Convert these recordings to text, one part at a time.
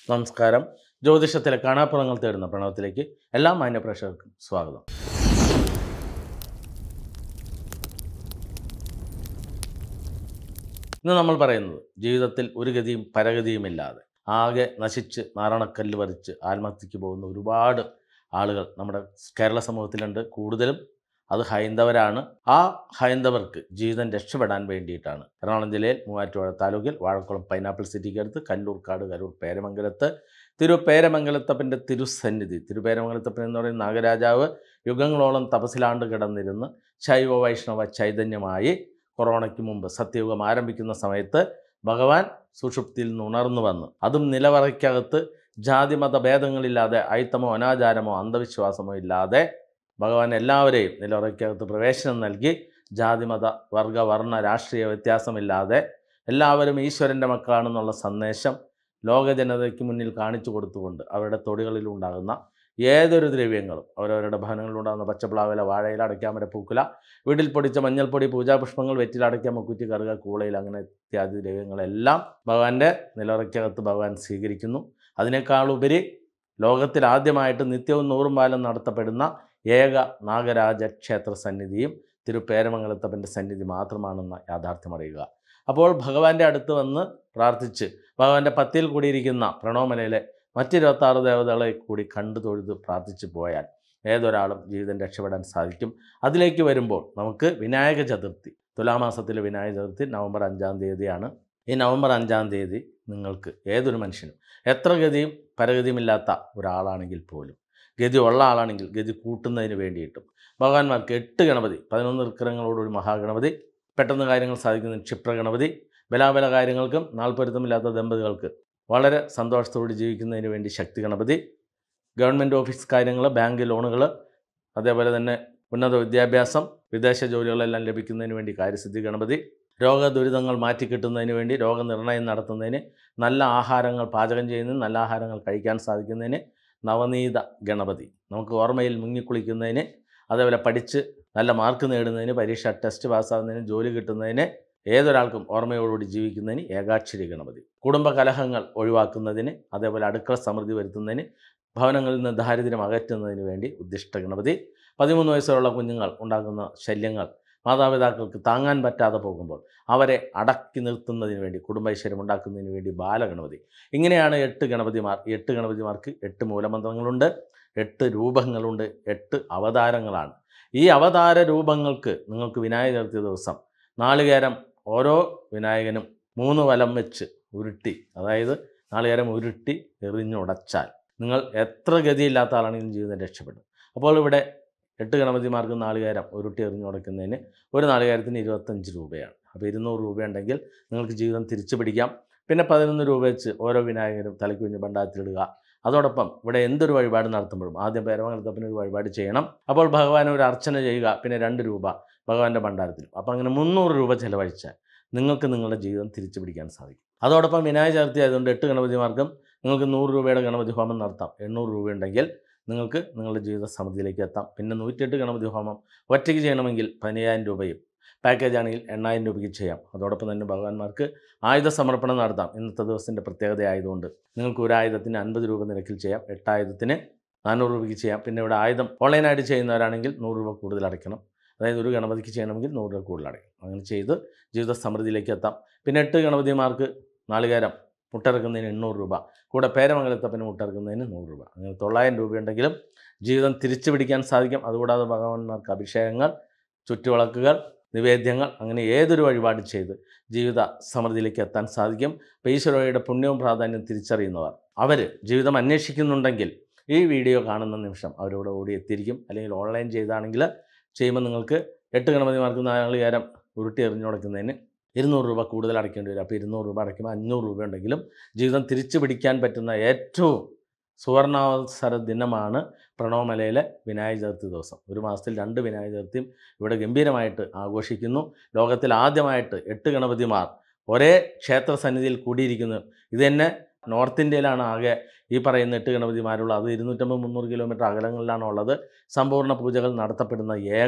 നമസ്കാരം ജ്യോതിഷത്തിലെ കാണാപ്പുറങ്ങൾ തേടുന്ന പ്രണവത്തിലേക്ക് എല്ലാ മാന്യ പ്രേക്ഷകർക്കും സ്വാഗതം ഇന്ന് നമ്മൾ പറയുന്നത് ജീവിതത്തിൽ ഒരു ഗതിയും പരഗതിയുമില്ലാതെ ആകെ നശിച്ച് നാരണക്കല്ല് വരച്ച് ആത്മഹത്യക്ക് പോകുന്ന ഒരുപാട് ആളുകൾ നമ്മുടെ കേരള സമൂഹത്തിലുണ്ട് കൂടുതലും അത് ഹൈന്ദവരാണ് ആ ഹൈന്ദവർക്ക് ജീവിതം രക്ഷപ്പെടാൻ വേണ്ടിയിട്ടാണ് എറണാകുളം ജില്ലയിൽ മൂവാറ്റുപുഴ താലൂക്കിൽ വാഴക്കുളം പൈനാപ്പിൾ സിറ്റിക്ക് അടുത്ത് കല്ലൂർക്കാട് കരൂർ പേരമംഗലത്ത് തിരുപേരമംഗലത്തപ്പൻ്റെ തിരുസന്നിധി തിരുപേരമംഗലത്തപ്പൻ എന്ന് പറയുന്ന നാഗരാജാവ് യുഗങ്ങളോളം തപസിലാണ്ട് കിടന്നിരുന്ന് ശൈവ വൈഷ്ണവ ചൈതന്യമായി കൊറോണയ്ക്ക് മുമ്പ് സത്യയുഗം ആരംഭിക്കുന്ന സമയത്ത് ഭഗവാൻ സുഷുപ്തിയിൽ നിന്ന് ഉണർന്നു വന്ന് അതും നിലവറയ്ക്കകത്ത് ജാതിമത ഭേദങ്ങളില്ലാതെ അയിത്തമോ അനാചാരമോ അന്ധവിശ്വാസമോ ഇല്ലാതെ ഭഗവാൻ എല്ലാവരെയും നിലവറയ്ക്കകത്ത് പ്രവേശനം നൽകി ജാതിമത വർഗ വർണ്ണ രാഷ്ട്രീയ വ്യത്യാസമില്ലാതെ എല്ലാവരും ഈശ്വരൻ്റെ മക്കളാണെന്നുള്ള സന്ദേശം ലോക ജനതയ്ക്ക് മുന്നിൽ കാണിച്ചു കൊടുത്തുകൊണ്ട് അവരുടെ തൊടികളിലുണ്ടാകുന്ന ഏതൊരു ദ്രവ്യങ്ങളും അവരവരുടെ ഭവനങ്ങളിലുണ്ടാകുന്ന പച്ചപ്ലാവില വാഴയില അടയ്ക്കാമര പൂക്കുല വീട്ടിൽ പൊടിച്ച മഞ്ഞൾപ്പൊടി പൂജാപുഷ്പങ്ങൾ വെറ്റിൽ അടയ്ക്കാൻ മുക്കുറ്റി കറുക കൂളയിൽ അങ്ങനെ ഇത്യാദി ദ്രവ്യങ്ങളെല്ലാം ഭഗവാന്റെ നിലവറയ്ക്കകത്ത് ഭഗവാൻ സ്വീകരിക്കുന്നു അതിനേക്കാളുപരി ലോകത്തിൽ ആദ്യമായിട്ട് നിത്യവും നൂറും പാലം നടത്തപ്പെടുന്ന ഏക നാഗരാജ ക്ഷേത്ര സന്നിധിയും തിരുപ്പേരമംഗലത്തപ്പൻ്റെ സന്നിധി മാത്രമാണെന്ന യാഥാർത്ഥ്യം അറിയുക അപ്പോൾ ഭഗവാന്റെ അടുത്ത് വന്ന് പ്രാർത്ഥിച്ച് ഭഗവാന്റെ പത്തിയിൽ കൂടിയിരിക്കുന്ന പ്രണോമലയിലെ മറ്റിരുപത്താറ് ദേവതകളെ കൂടി കണ്ടു തൊഴുത് പ്രാർത്ഥിച്ചു പോയാൽ ഏതൊരാളും ജീവിതം രക്ഷപ്പെടാൻ സാധിക്കും അതിലേക്ക് വരുമ്പോൾ നമുക്ക് വിനായക ചതുർത്ഥി തുലാമാസത്തിലെ വിനായക ചതുർത്ഥി നവംബർ അഞ്ചാം തീയതിയാണ് ഈ നവംബർ അഞ്ചാം തീയതി നിങ്ങൾക്ക് ഏതൊരു മനുഷ്യനും എത്ര ഗതിയും പരഗതിയുമില്ലാത്ത ഒരാളാണെങ്കിൽ പോലും ഗതി ഉള്ള ആളാണെങ്കിൽ ഗതി കൂട്ടുന്നതിന് വേണ്ടിയിട്ടും ഭഗവാന്മാർക്ക് എട്ട് ഗണപതി പതിനൊന്ന് വിക്രങ്ങളോടൊരു മഹാഗണപതി പെട്ടെന്ന് കാര്യങ്ങൾ സാധിക്കുന്ന ക്ഷിപ്രഗണപതി ബലാബല കാര്യങ്ങൾക്കും നാൾപ്പൊരുത്തമില്ലാത്ത ദമ്പതികൾക്ക് വളരെ സന്തോഷത്തോടെ ജീവിക്കുന്നതിന് വേണ്ടി ശക്തി ഗണപതി ഗവൺമെൻറ് ഓഫീസ് കാര്യങ്ങൾ ബാങ്ക് ലോണുകൾ അതേപോലെ തന്നെ ഉന്നത വിദ്യാഭ്യാസം വിദേശ ജോലികളെല്ലാം ലഭിക്കുന്നതിന് വേണ്ടി കാര്യസിദ്ധി ഗണപതി രോഗദുരിതങ്ങൾ മാറ്റിക്കിട്ടുന്നതിന് വേണ്ടി രോഗനിർണയം നടത്തുന്നതിന് നല്ല ആഹാരങ്ങൾ പാചകം ചെയ്യുന്നതിന് നല്ല ആഹാരങ്ങൾ കഴിക്കാൻ സാധിക്കുന്നതിന് നവനീത ഗണപതി നമുക്ക് ഓർമ്മയിൽ മുങ്ങിക്കുളിക്കുന്നതിന് അതേപോലെ പഠിച്ച് നല്ല മാർക്ക് നേടുന്നതിന് പരീക്ഷ ടെസ്റ്റ് പാസ്സാകുന്നതിന് ജോലി കിട്ടുന്നതിന് ഏതൊരാൾക്കും ഓർമ്മയോടുകൂടി ജീവിക്കുന്നതിന് ഏകാക്ഷരി ഗണപതി കുടുംബ കലഹങ്ങൾ ഒഴിവാക്കുന്നതിന് അതേപോലെ അടുക്കള സമൃദ്ധി വരുത്തുന്നതിന് ഭവനങ്ങളിൽ നിന്ന് ദാരിദ്ര്യം അകറ്റുന്നതിന് വേണ്ടി ഉദ്ദിഷ്ട ഗണപതി പതിമൂന്ന് വയസ്സുള്ള കുഞ്ഞുങ്ങൾ ഉണ്ടാക്കുന്ന ശല്യങ്ങൾ മാതാപിതാക്കൾക്ക് താങ്ങാൻ പറ്റാതെ പോകുമ്പോൾ അവരെ അടക്കി നിർത്തുന്നതിന് വേണ്ടി കുടുംബൈശ്വര്യം ഉണ്ടാക്കുന്നതിന് വേണ്ടി ബാലഗണപതി ഇങ്ങനെയാണ് എട്ട് ഗണപതിമാർ ഈ എട്ട് ഗണപതിമാർക്ക് എട്ട് മൂലമന്ത്രങ്ങളുണ്ട് എട്ട് രൂപങ്ങളുണ്ട് എട്ട് അവതാരങ്ങളാണ് ഈ അവതാര രൂപങ്ങൾക്ക് നിങ്ങൾക്ക് വിനായക ചതുർത്ഥി ദിവസം നാളികേരം ഓരോ വിനായകനും മൂന്ന് വലം വെച്ച് ഉരുട്ടി അതായത് നാളികേരം ഉരുട്ടി എറിഞ്ഞുടച്ചാൽ നിങ്ങൾ എത്ര ഗതിയില്ലാത്ത ആളാണെങ്കിലും ജീവിതം രക്ഷപ്പെടും അപ്പോൾ ഇവിടെ എട്ട് ഗണപതിമാർക്ക് നാളികേരം ഉരുട്ടി എറിഞ്ഞുടക്കുന്നതിന് ഒരു നാളികേരത്തിന് ഇരുപത്തഞ്ച് രൂപയാണ് അപ്പോൾ ഇരുന്നൂറ് രൂപയുണ്ടെങ്കിൽ നിങ്ങൾക്ക് ജീവിതം തിരിച്ചു പിടിക്കാം പിന്നെ പതിനൊന്ന് രൂപ വെച്ച് ഓരോ വിനായകരും തലയ്ക്ക് കുഞ്ഞ് ഭണ്ഡാരത്തിലിടുക അതോടൊപ്പം ഇവിടെ എന്തൊരു വഴിപാട് നടത്തുമ്പോഴും ആദ്യം പേരമംഗലത്തപ്പന് ഒരു വഴിപാട് ചെയ്യണം അപ്പോൾ ഭഗവാൻ ഒരു അർച്ചന ചെയ്യുക പിന്നെ രണ്ട് രൂപ ഭഗവാന്റെ ഭണ്ഡാരത്തിലും അപ്പോൾ അങ്ങനെ മുന്നൂറ് രൂപ ചിലവഴിച്ചാൽ നിങ്ങൾക്ക് നിങ്ങളുടെ ജീവിതം തിരിച്ചു പിടിക്കാൻ സാധിക്കും അതോടൊപ്പം വിനായക ചതുർത്ഥി ആയതുകൊണ്ട് എട്ട് ഗണപതിമാർക്കും നിങ്ങൾക്ക് നൂറ് രൂപയുടെ ഗണപതി ഹോമം നടത്താം എണ്ണൂറ് രൂപയുണ്ടെങ്കിൽ നിങ്ങൾക്ക് നിങ്ങളുടെ ജീവിത സമൃദ്ധിയിലേക്ക് എത്താം പിന്നെ നൂറ്റെട്ട് ഗണപതി ഹോമം ഒറ്റയ്ക്ക് ചെയ്യണമെങ്കിൽ പതിനയ്യായിരം രൂപയും പാക്കേജ് ആണെങ്കിൽ എണ്ണായിരം രൂപയ്ക്ക് ചെയ്യാം അതോടൊപ്പം തന്നെ ഭഗവാന്മാർക്ക് ആയുധ സമർപ്പണം നടത്താം ഇന്നത്തെ ദിവസത്തിൻ്റെ പ്രത്യേകത ആയതുകൊണ്ട് നിങ്ങൾക്ക് ഒരു ആയുധത്തിന് അൻപത് രൂപ നിരക്കിൽ ചെയ്യാം എട്ടായുധത്തിന് നാനൂറ് രൂപയ്ക്ക് ചെയ്യാം പിന്നെ ഇവിടെ ആയുധം ഓൺലൈനായിട്ട് ചെയ്യുന്നവരാണെങ്കിൽ നൂറ് രൂപ കൂടുതൽ അടയ്ക്കണം അതായത് ഒരു ഗണപതിക്ക് ചെയ്യണമെങ്കിൽ നൂറ് രൂപ കൂടുതൽ അടയ്ക്കണം അങ്ങനെ ചെയ്ത് ജീവിത സമൃദ്ധിയിലേക്ക് എത്താം പിന്നെ എട്ട് ഗണപതിമാർക്ക് നാളികേരം മുട്ടിറക്കുന്നതിന് എണ്ണൂറ് രൂപ കൂടെ പേരമംഗലത്തപ്പന് മുട്ടിറക്കുന്നതിന് നൂറ് രൂപ അങ്ങനെ തൊള്ളായിരം രൂപയുണ്ടെങ്കിലും ജീവിതം തിരിച്ചു പിടിക്കാൻ സാധിക്കും അതുകൂടാതെ ഭഗവാന്മാർക്ക് അഭിഷേകങ്ങൾ ചുറ്റുവിളക്കുകൾ നിവേദ്യങ്ങൾ അങ്ങനെ ഏതൊരു വഴിപാട് ചെയ്ത് ജീവിത സമൃദ്ധിയിലേക്ക് എത്താൻ സാധിക്കും അപ്പോൾ ഈശ്വരയുടെ പുണ്യവും പ്രാധാന്യവും തിരിച്ചറിയുന്നവർ അവർ ജീവിതം അന്വേഷിക്കുന്നുണ്ടെങ്കിൽ ഈ വീഡിയോ കാണുന്ന നിമിഷം അവരോട് ഓടി എത്തിയിരിക്കും അല്ലെങ്കിൽ ഓൺലൈൻ ചെയ്താണെങ്കിൽ ചെയ്യുമ്പോൾ നിങ്ങൾക്ക് എട്ട് ഗണപതിമാർക്ക് നാളികേരം ഉരുട്ടി എറിഞ്ഞുടക്കുന്നതിന് ഇരുന്നൂറ് രൂപ കൂടുതൽ അടയ്ക്കേണ്ടി വരും അപ്പോൾ ഇരുന്നൂറ് രൂപ അടയ്ക്കുമ്പോൾ അഞ്ഞൂറ് രൂപ ഉണ്ടെങ്കിലും ജീവിതം തിരിച്ചു പിടിക്കാൻ പറ്റുന്ന ഏറ്റവും സുവർണാവസര ദിനമാണ് പ്രണവമലയിലെ വിനായക ചതുർത്ഥി ദിവസം ഒരു മാസത്തിൽ രണ്ട് വിനായക ചതുർത്ഥിയും ഇവിടെ ഗംഭീരമായിട്ട് ആഘോഷിക്കുന്നു ലോകത്തിൽ ആദ്യമായിട്ട് എട്ട് ഗണപതിമാർ ഒരേ ക്ഷേത്ര സന്നിധിയിൽ കൂടിയിരിക്കുന്നു ഇത് തന്നെ നോർത്ത് ഇന്ത്യയിലാണ് ആകെ ഈ പറയുന്ന എട്ട് ഗണപതിമാരുള്ളത് അത് ഇരുന്നൂറ്റമ്പത് മുന്നൂറ് കിലോമീറ്റർ അകലങ്ങളിലാണ് ഉള്ളത് സമ്പൂർണ്ണ പൂജകൾ നടത്തപ്പെടുന്ന ഏക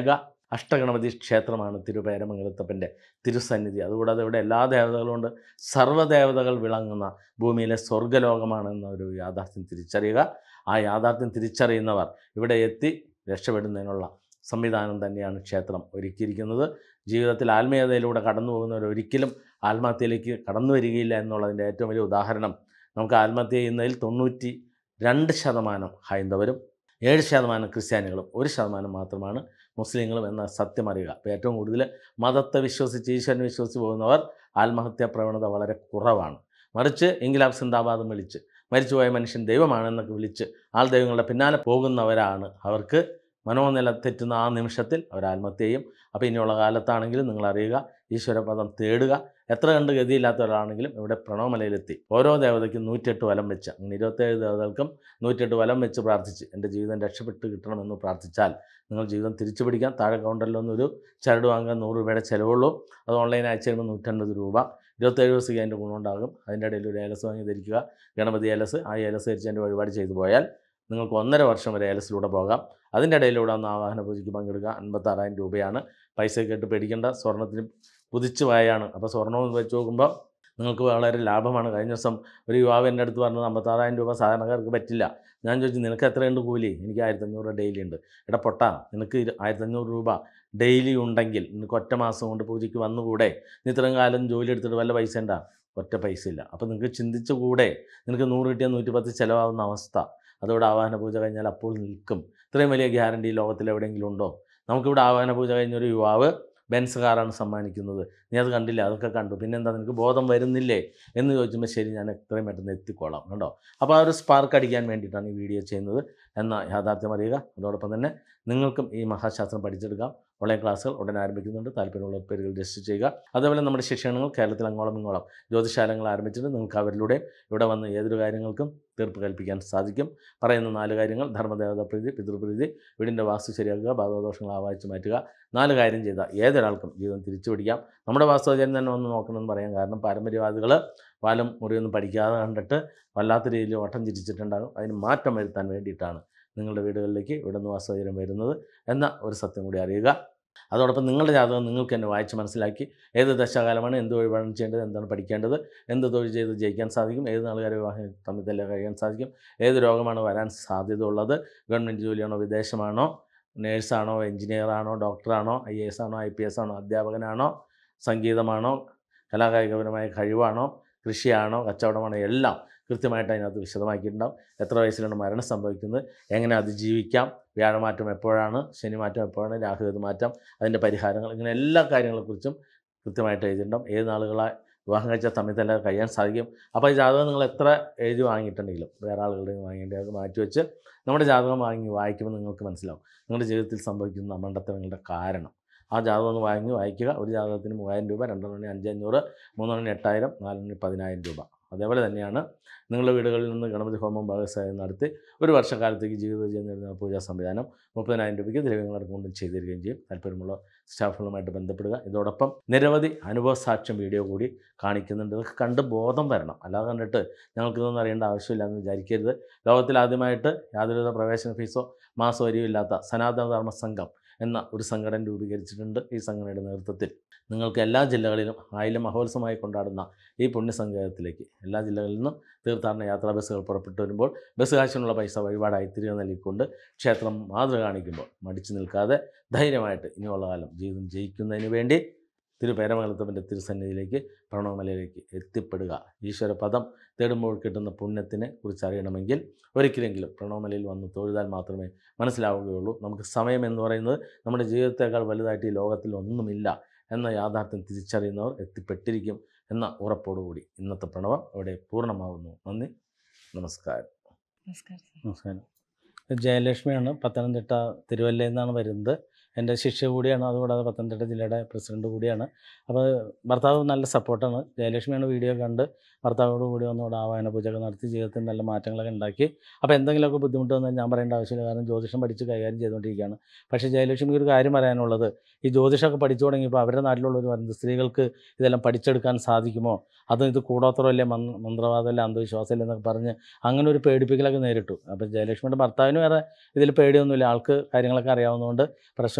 അഷ്ടഗണപതി ക്ഷേത്രമാണ് തിരുപേരമംഗലത്തപ്പൻ്റെ തിരുസന്നിധി അതുകൂടാതെ ഇവിടെ എല്ലാ ദേവതകളുണ്ട് സർവ്വദേവതകൾ വിളങ്ങുന്ന ഭൂമിയിലെ സ്വർഗ്ഗലോകമാണെന്ന ഒരു യാഥാർത്ഥ്യം തിരിച്ചറിയുക ആ യാഥാർത്ഥ്യം തിരിച്ചറിയുന്നവർ ഇവിടെ എത്തി രക്ഷപ്പെടുന്നതിനുള്ള സംവിധാനം തന്നെയാണ് ക്ഷേത്രം ഒരുക്കിയിരിക്കുന്നത് ജീവിതത്തിൽ ആത്മീയതയിലൂടെ കടന്നു പോകുന്നവർ ഒരിക്കലും ആത്മഹത്യയിലേക്ക് കടന്നു വരികയില്ല എന്നുള്ളതിൻ്റെ ഏറ്റവും വലിയ ഉദാഹരണം നമുക്ക് ആത്മഹത്യ ചെയ്യുന്നതിൽ തൊണ്ണൂറ്റി രണ്ട് ശതമാനം ഹൈന്ദവരും ഏഴ് ശതമാനം ക്രിസ്ത്യാനികളും ഒരു ശതമാനം മാത്രമാണ് മുസ്ലിങ്ങളും എന്ന സത്യം അറിയുക അപ്പോൾ ഏറ്റവും കൂടുതൽ മതത്തെ വിശ്വസിച്ച് ഈശ്വരനെ വിശ്വസിച്ച് പോകുന്നവർ ആത്മഹത്യാ പ്രവണത വളരെ കുറവാണ് മറിച്ച് ഇംഗ്ലാബ് സിന്ദാബാദം വിളിച്ച് മരിച്ചുപോയ മനുഷ്യൻ ദൈവമാണെന്നൊക്കെ വിളിച്ച് ആൾ ദൈവങ്ങളുടെ പിന്നാലെ പോകുന്നവരാണ് അവർക്ക് മനോനില തെറ്റുന്ന ആ നിമിഷത്തിൽ അവർ ആത്മഹത്യ ചെയ്യും അപ്പോൾ ഇനിയുള്ള കാലത്താണെങ്കിലും നിങ്ങൾ അറിയുക ഈശ്വരപദം തേടുക എത്ര കണ്ട് ഗതിയില്ലാത്ത ഒരാളാണെങ്കിലും ഇവിടെ പ്രണവമലയിലെത്തി ഓരോ ദേവതയ്ക്കും നൂറ്റെട്ട് വലം വെച്ച് അങ്ങനെ ഇരുപത്തേഴ് ദേവതകൾക്കും നൂറ്റെട്ട് വലം വെച്ച് പ്രാർത്ഥിച്ച് എൻ്റെ ജീവിതം രക്ഷപ്പെട്ട് കിട്ടണമെന്ന് പ്രാർത്ഥിച്ചാൽ നിങ്ങൾ ജീവിതം തിരിച്ചു പിടിക്കാം താഴെ കൗണ്ടറിലൊന്നും ഒരു ചരട് വാങ്ങാൻ നൂറ് രൂപയുടെ ചിലവുള്ളൂ അത് ഓൺലൈൻ അയച്ചു കഴിയുമ്പോൾ നൂറ്റൻപത് രൂപ ഇരുപത്തേഴ് ദിവസത്തേക്ക് അതിൻ്റെ ഗുണമുണ്ടാകും അതിൻ്റെ ഇടയിൽ ഒരു ഏലസ് വാങ്ങി ധരിക്കുക ഗണപതി ഏലസ് ആ ഏലസ് ധരിച്ച് അതിൻ്റെ വഴിപാട് ചെയ്തു പോയാൽ നിങ്ങൾക്ക് ഒന്നര വർഷം വരെ ഏലസിലൂടെ പോകാം അതിൻ്റെ ഇടയിലൂടെ ഒന്ന് ആവാഹന പൂജയ്ക്ക് പങ്കെടുക്കുക അൻപത്താറായിരം രൂപയാണ് പൈസ കേട്ട് പേടിക്കേണ്ട സ്വർണ്ണത്തിന് കുതിച്ചു പോയാണ് അപ്പോൾ സ്വർണ്ണവും വെച്ച് നോക്കുമ്പോൾ നിങ്ങൾക്ക് വളരെ ലാഭമാണ് കഴിഞ്ഞ ദിവസം ഒരു യുവാവ് എൻ്റെ അടുത്ത് പറഞ്ഞത് അമ്പത്താറായിരം രൂപ സാധാരണക്കാർക്ക് പറ്റില്ല ഞാൻ ചോദിച്ചു നിനക്ക് എത്രയുണ്ട് കൂലി എനിക്ക് ആയിരത്തഞ്ഞൂറ് ഡെയിലി ഉണ്ട് എടാ പൊട്ടാ നിനക്ക് ഇരു- ആയിരത്തഞ്ഞൂറ് രൂപ ഡെയിലി ഉണ്ടെങ്കിൽ നിനക്ക് ഒറ്റ മാസം കൊണ്ട് പൂജയ്ക്ക് വന്നുകൂടെ നീ ഇത്രയും കാലം ജോലി എടുത്തിട്ട് വല്ല പൈസ ഉണ്ടാ ഒറ്റ പൈസ ഇല്ല അപ്പോൾ നിങ്ങൾക്ക് ചിന്തിച്ചു കൂടെ നിനക്ക് നൂറ് കിട്ടിയാൽ നൂറ്റി പത്ത് ചിലവാകുന്ന അവസ്ഥ അതോടെ ആവാഹന പൂജ കഴിഞ്ഞാൽ അപ്പോൾ നിൽക്കും ഇത്രയും വലിയ ഗ്യാരണ്ടി ലോകത്തിൽ എവിടെയെങ്കിലും ഉണ്ടോ നമുക്കിവിടെ ആവാഹന പൂജ കഴിഞ്ഞൊരു യുവാവ് ബെൻസ് കാറാണ് സമ്മാനിക്കുന്നത് നീ അത് കണ്ടില്ല അതൊക്കെ കണ്ടു പിന്നെന്താ നിനക്ക് ബോധം വരുന്നില്ലേ എന്ന് ചോദിക്കുമ്പോൾ ശരി ഞാൻ എത്രയും പെട്ടെന്ന് എത്തിക്കോളാം കണ്ടോ അപ്പോൾ ആ ഒരു സ്പാർക്ക് അടിക്കാൻ വേണ്ടിയിട്ടാണ് ഈ വീഡിയോ ചെയ്യുന്നത് എന്ന യാഥാർത്ഥ്യം അറിയുക അതോടൊപ്പം തന്നെ നിങ്ങൾക്കും ഈ മഹാശാസ്ത്രം പഠിച്ചെടുക്കാം ഓൺലൈൻ ക്ലാസ്സുകൾ ഉടൻ ആരംഭിക്കുന്നുണ്ട് താല്പര്യമുള്ള പേരുകൾ രജിസ്റ്റർ ചെയ്യുക അതേപോലെ നമ്മുടെ ശിക്ഷണങ്ങൾ കേരളത്തിൽ അങ്ങോളം ഇങ്ങോളം ജ്യോതിശാലങ്ങൾ ആരംഭിച്ചിട്ട് നിങ്ങൾക്ക് അവരിലൂടെ ഇവിടെ വന്ന് ഏതൊരു കാര്യങ്ങൾക്കും തീർപ്പ് കൽപ്പിക്കാൻ സാധിക്കും പറയുന്ന നാല് കാര്യങ്ങൾ ധർമ്മദേവത പ്രീതി പിതൃപ്രീതി വീടിൻ്റെ വാസ്തു ശരിയാക്കുക ബാധദോഷങ്ങൾ ആവാഹിച്ച് മാറ്റുക നാല് കാര്യം ചെയ്ത ഏതൊരാൾക്കും ജീവിതം തിരിച്ചു പിടിക്കാം നമ്മുടെ വാസ്തുവചനം തന്നെ ഒന്ന് നോക്കണമെന്ന് പറയാം കാരണം പാരമ്പര്യവാദികൾ പാലം മുറിയൊന്നും പഠിക്കാതെ കണ്ടിട്ട് വല്ലാത്ത രീതിയിൽ വട്ടം തിരിച്ചിട്ടുണ്ടാകും അതിന് മാറ്റം വരുത്താൻ വേണ്ടിയിട്ടാണ് നിങ്ങളുടെ വീടുകളിലേക്ക് ഇവിടെ നിന്ന് വാസ്തുവചനം വരുന്നത് എന്ന ഒരു സത്യം കൂടി അറിയുക അതോടൊപ്പം നിങ്ങളുടെ ജാതകം നിങ്ങൾക്ക് തന്നെ വായിച്ച് മനസ്സിലാക്കി ഏത് ദശകാലമാണ് എന്ത് വഴിപാടാണ് ചെയ്യേണ്ടത് എന്താണ് പഠിക്കേണ്ടത് എന്ത് തൊഴിൽ ചെയ്ത് ജയിക്കാൻ സാധിക്കും ഏത് നാളുകാരെ വിവാഹം തമ്മിൽ തന്നെ കഴിയാൻ സാധിക്കും ഏത് രോഗമാണ് വരാൻ സാധ്യത ഉള്ളത് ഗവൺമെൻറ് ജോലിയാണോ വിദേശമാണോ നേഴ്സാണോ എഞ്ചിനീയറാണോ ഡോക്ടറാണോ ഐ എ എസ് ആണോ ഐ പി എസ് ആണോ അധ്യാപകനാണോ സംഗീതമാണോ കലാകായികപരമായ കഴിവാണോ കൃഷിയാണോ കച്ചവടമാണോ എല്ലാം കൃത്യമായിട്ട് അതിനകത്ത് വിശദമാക്കിയിട്ടുണ്ടാവും എത്ര വയസ്സിലാണ് മരണം സംഭവിക്കുന്നത് എങ്ങനെ അതിജീവിക്കാം വ്യാഴമാറ്റം എപ്പോഴാണ് ശനിമാറ്റം എപ്പോഴാണ് രാഹുഗത മാറ്റം അതിൻ്റെ പരിഹാരങ്ങൾ ഇങ്ങനെ എല്ലാ കാര്യങ്ങളെക്കുറിച്ചും കൃത്യമായിട്ട് എഴുതിയിട്ടുണ്ടാവും ഏത് നാളുകളായി വിവാഹം കഴിച്ച സമയത്തല്ല കഴിയാൻ സാധിക്കും അപ്പോൾ ഈ ജാതകം നിങ്ങൾ എത്ര എഴുതി വാങ്ങിയിട്ടുണ്ടെങ്കിലും വേറെ ആളുകളുടെ വാങ്ങേണ്ടി അത് മാറ്റിവെച്ച് നമ്മുടെ ജാതകം വാങ്ങി വായിക്കുമ്പോൾ നിങ്ങൾക്ക് മനസ്സിലാവും നിങ്ങളുടെ ജീവിതത്തിൽ സംഭവിക്കുന്ന മണ്ടത്തരങ്ങളുടെ കാരണം ആ ജാതകം ഒന്ന് വാങ്ങി വായിക്കുക ഒരു ജാതകത്തിന് മൂവായിരം രൂപ രണ്ടെണ്ണി അഞ്ചഞ്ഞൂറ് മൂന്നെണ്ണി എട്ടായിരം നാലെണ്ണി പതിനായിരം രൂപ അതേപോലെ തന്നെയാണ് നിങ്ങളുടെ വീടുകളിൽ നിന്ന് ഗണപതി ഹോമം ഭാഗസഹായം നടത്തി ഒരു വർഷക്കാലത്തേക്ക് ജീവിത വിജയം നേടുന്ന പൂജാ സംവിധാനം മുപ്പതിനായിരം രൂപയ്ക്ക് ദ്രവ്യങ്ങൾ കൊണ്ടും ചെയ്തു തരികയും ചെയ്യും താല്പര്യമുള്ള സ്റ്റാഫുകളുമായിട്ട് ബന്ധപ്പെടുക ഇതോടൊപ്പം നിരവധി അനുഭവ സാക്ഷ്യം വീഡിയോ കൂടി കാണിക്കുന്നുണ്ട് ഇതൊക്കെ കണ്ട് ബോധം വരണം അല്ലാതെ കണ്ടിട്ട് ഞങ്ങൾക്കിതൊന്നും അറിയേണ്ട ആവശ്യമില്ല എന്ന് വിചാരിക്കരുത് ലോകത്തിൽ ആദ്യമായിട്ട് യാതൊരുവിധ പ്രവേശന ഫീസോ മാസവരിയോ ഇല്ലാത്ത സനാതന ധർമ്മ സംഘം എന്ന ഒരു സംഘടന രൂപീകരിച്ചിട്ടുണ്ട് ഈ സംഘടനയുടെ നേതൃത്വത്തിൽ നിങ്ങൾക്ക് എല്ലാ ജില്ലകളിലും ആയിരം മഹോത്സവമായി കൊണ്ടാടുന്ന ഈ പുണ്യസംഘത്തിലേക്ക് എല്ലാ ജില്ലകളിൽ നിന്നും തീർത്ഥാടന യാത്രാ ബസ്സുകൾ പുറപ്പെട്ടു വരുമ്പോൾ ബസ് കാശിനുള്ള പൈസ വഴിപാടായി തിരികെ നൽകിക്കൊണ്ട് ക്ഷേത്രം മാതൃ കാണിക്കുമ്പോൾ മടിച്ചു നിൽക്കാതെ ധൈര്യമായിട്ട് ഇനിയുള്ള കാലം ജീവിതം ജയിക്കുന്നതിന് വേണ്ടി തിരുപേരമംഗലത്തപ്പൻ്റെ തിരുസന്നിധിയിലേക്ക് പ്രണവമലയിലേക്ക് എത്തിപ്പെടുക ഈശ്വരപദം തേടുമ്പോൾ കിട്ടുന്ന പുണ്യത്തിനെ കുറിച്ച് അറിയണമെങ്കിൽ ഒരിക്കലെങ്കിലും പ്രണവമലയിൽ വന്ന് തൊഴുതാൽ മാത്രമേ മനസ്സിലാവുകയുള്ളൂ നമുക്ക് സമയം എന്ന് പറയുന്നത് നമ്മുടെ ജീവിതത്തേക്കാൾ വലുതായിട്ട് ഈ ലോകത്തിൽ ഒന്നുമില്ല എന്ന യാഥാർത്ഥ്യം തിരിച്ചറിയുന്നവർ എത്തിപ്പെട്ടിരിക്കും എന്ന ഉറപ്പോടുകൂടി ഇന്നത്തെ പ്രണവം ഇവിടെ പൂർണ്ണമാവുന്നു നന്ദി നമസ്കാരം നമസ്കാരം സാർ നമസ്കാരം ജയലക്ഷ്മിയാണ് പത്തനംതിട്ട തിരുവല്ലയിൽ നിന്നാണ് വരുന്നത് എൻ്റെ ശിഷ്യ കൂടിയാണ് അതുകൂടാതെ പത്തനംതിട്ട ജില്ലയുടെ പ്രസിഡന്റ് കൂടിയാണ് അപ്പോൾ ഭർത്താവ് നല്ല സപ്പോർട്ടാണ് ജയലക്ഷ്മിയാണ് വീഡിയോ കണ്ട് ഭർത്താവോട് കൂടി ഒന്നുകൂടെ ആവാഹന പൂജയൊക്കെ നടത്തി ജീവിതത്തിൽ നല്ല മാറ്റങ്ങളൊക്കെ ഉണ്ടാക്കി അപ്പോൾ എന്തെങ്കിലുമൊക്കെ ബുദ്ധിമുട്ട് വന്നാൽ ഞാൻ പറയേണ്ട ആവശ്യമില്ല കാരണം ജ്യോതിഷം പഠിച്ച് കൈകാര്യം ചെയ്തുകൊണ്ടിരിക്കുകയാണ് പക്ഷേ ജയലക്ഷ്മിക്ക് ഒരു കാര്യം പറയാനുള്ളത് ഈ ജ്യോതിഷമൊക്കെ പഠിച്ചു തുടങ്ങിയപ്പോൾ അവരുടെ നാട്ടിലുള്ളവർ പറയുന്നത് സ്ത്രീകൾക്ക് ഇതെല്ലാം പഠിച്ചെടുക്കാൻ സാധിക്കുമോ അതും ഇത് കൂടോത്രമല്ലേ മന് മന്ത്രവാദമല്ലേ അന്ധവിശ്വാസമല്ലേ എന്നൊക്കെ പറഞ്ഞ് അങ്ങനെ ഒരു പേടിപ്പിക്കലൊക്കെ നേരിട്ടു അപ്പോൾ ജയലക്ഷ്മിയുടെ ഭർത്താവിന് വേറെ ഇതിൽ പേടിയൊന്നുമില്ല ആൾക്ക് കാര്യങ്ങളൊക്കെ അറിയാവുന്നതുകൊണ്ട് പ്രശ്നമില്ല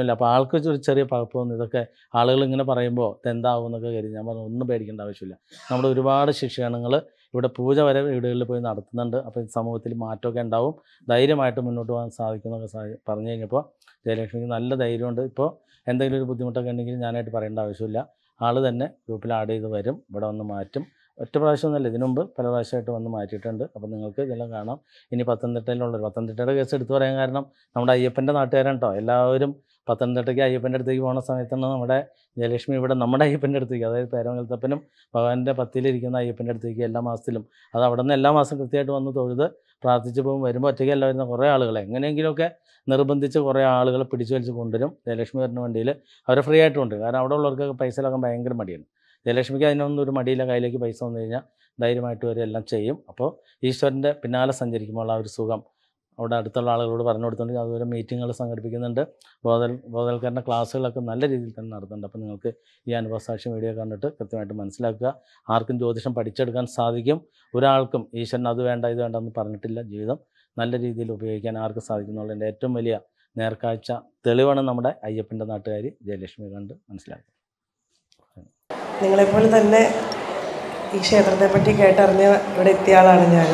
പ്രശ്നമില്ല അപ്പോൾ ആൾക്ക് ഒരു ചെറിയ പകപ്പ് വന്നു ഇതൊക്കെ ആളുകൾ ഇങ്ങനെ പറയുമ്പോൾ ഇതെന്താവും എന്നൊക്കെ കരുതി ഞാൻ പറഞ്ഞു ഒന്നും പേടിക്കേണ്ട ആവശ്യമില്ല നമ്മുടെ ഒരുപാട് ശിക്ഷണങ്ങൾ ഇവിടെ പൂജ വരെ വീടുകളിൽ പോയി നടത്തുന്നുണ്ട് അപ്പോൾ ഈ സമൂഹത്തിൽ മാറ്റമൊക്കെ ഉണ്ടാവും ധൈര്യമായിട്ട് മുന്നോട്ട് പോകാൻ സാധിക്കുമെന്നൊക്കെ സാ പറഞ്ഞു കഴിഞ്ഞപ്പോൾ ജയലക്ഷ്മിക്ക് നല്ല ധൈര്യമുണ്ട് ഇപ്പോൾ എന്തെങ്കിലും ഒരു ബുദ്ധിമുട്ടൊക്കെ ഉണ്ടെങ്കിൽ ഞാനായിട്ട് പറയേണ്ട ആവശ്യമില്ല ആൾ തന്നെ ഗ്രൂപ്പിൽ ആഡ് ചെയ്ത് വരും ഇവിടെ വന്ന് മാറ്റും ഒറ്റ പ്രാവശ്യമൊന്നുമല്ല ഇതിനു മുമ്പ് പല പ്രാവശ്യമായിട്ട് വന്ന് മാറ്റിയിട്ടുണ്ട് അപ്പോൾ നിങ്ങൾക്ക് ഇതെല്ലാം കാണാം ഇനി പത്തനംതിട്ടയിലുള്ളൊരു പത്തനംതിട്ടയുടെ കേസ് എടുത്തു പറയാൻ കാരണം നമ്മുടെ അയ്യപ്പൻ്റെ നാട്ടുകാരാണ് കേട്ടോ എല്ലാവരും പത്തനംതിട്ടയ്ക്ക് അയ്യപ്പൻ്റെ അടുത്തേക്ക് പോകുന്ന സമയത്താണ് നമ്മുടെ ജയലക്ഷ്മി ഇവിടെ നമ്മുടെ അയ്യപ്പൻ്റെ അടുത്തേക്ക് അതായത് പേരമംഗലത്തപ്പനും ഭഗവാന്റെ പത്തിലിരിക്കുന്ന അയ്യപ്പൻ്റെ അടുത്തേക്ക് എല്ലാ മാസത്തിലും അത് അവിടെ നിന്ന് എല്ലാ മാസം കൃത്യമായിട്ട് വന്ന് തൊഴുത് പ്രാർത്ഥിച്ച് പോകും വരുമ്പോൾ ഒറ്റയ്ക്കല്ല വരുന്ന കുറേ ആളുകളെ എങ്ങനെയെങ്കിലുമൊക്കെ നിർബന്ധിച്ച് കുറേ ആളുകളെ പിടിച്ചു വലിച്ച് കൊണ്ടുവരും ജയലക്ഷ്മി വരുന്ന വണ്ടിയിൽ അവരെ ഫ്രീ ആയിട്ട് കൊണ്ടുവരും കാരണം അവിടെ ഉള്ളവർക്കൊക്കെ പൈസ ഇലാക്കാൻ ഭയങ്കര മടിയാണ് ജയലക്ഷ്മിക്ക് അതിനൊന്നും ഒരു മടിയില്ല കയ്യിലേക്ക് പൈസ വന്നു കഴിഞ്ഞാൽ ധൈര്യമായിട്ട് വരും എല്ലാം ചെയ്യും അപ്പോൾ ഈശ്വരൻ്റെ പിന്നാലെ സഞ്ചരിക്കുമ്പോൾ ആ ഒരു സുഖം അവിടെ അടുത്തുള്ള ആളുകളോട് പറഞ്ഞു കൊടുത്തുകൊണ്ട് അതുപോലെ മീറ്റിങ്ങുകൾ സംഘടിപ്പിക്കുന്നുണ്ട് ബോധൽ ബോധവൽക്കരണ ക്ലാസ്സുകളൊക്കെ നല്ല രീതിയിൽ തന്നെ നടത്തുന്നുണ്ട് അപ്പോൾ നിങ്ങൾക്ക് ഈ അനുഭവസാക്ഷി വീഡിയോ കണ്ടിട്ട് കൃത്യമായിട്ട് മനസ്സിലാക്കുക ആർക്കും ജ്യോതിഷം പഠിച്ചെടുക്കാൻ സാധിക്കും ഒരാൾക്കും ഈശ്വരൻ അത് വേണ്ട ഇത് വേണ്ട എന്ന് പറഞ്ഞിട്ടില്ല ജീവിതം നല്ല രീതിയിൽ ഉപയോഗിക്കാൻ ആർക്കും സാധിക്കുന്നുള്ളതിൻ്റെ ഏറ്റവും വലിയ നേർക്കാഴ്ച തെളിവാണ് നമ്മുടെ അയ്യപ്പൻ്റെ നാട്ടുകാരി ജയലക്ഷ്മി കണ്ട് മനസ്സിലാക്കുക നിങ്ങളെപ്പോലെ തന്നെ ഈ ക്ഷേത്രത്തെപ്പറ്റി കേട്ടറിഞ്ഞ് ഇവിടെ എത്തിയ ആളാണ് ഞാൻ